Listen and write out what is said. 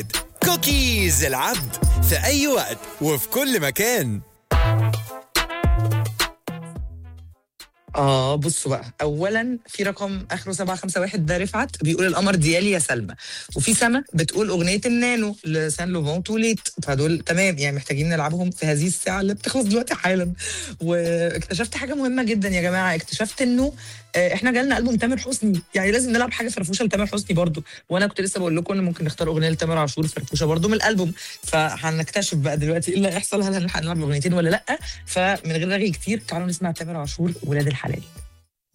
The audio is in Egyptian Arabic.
كوكيز العبد في أي وقت وفي كل مكان اه بصوا بقى اولا في رقم اخره 751 ده رفعت بيقول القمر ديالي يا سلمى وفي سما بتقول اغنيه النانو لسان لوفون توليت فدول تمام يعني محتاجين نلعبهم في هذه الساعه اللي بتخلص دلوقتي حالا واكتشفت حاجه مهمه جدا يا جماعه اكتشفت انه آه، احنا جالنا البوم تامر حسني يعني لازم نلعب حاجه فرفوشه لتامر حسني برضو وانا كنت لسه بقول لكم ان ممكن نختار اغنيه لتامر عاشور فرفوشه برضو من الالبوم فهنكتشف بقى دلوقتي ايه اللي هيحصل هل هنلحق نلعب اغنيتين ولا لا فمن غير رغي كتير تعالوا نسمع تامر عاشور ولاد الحلال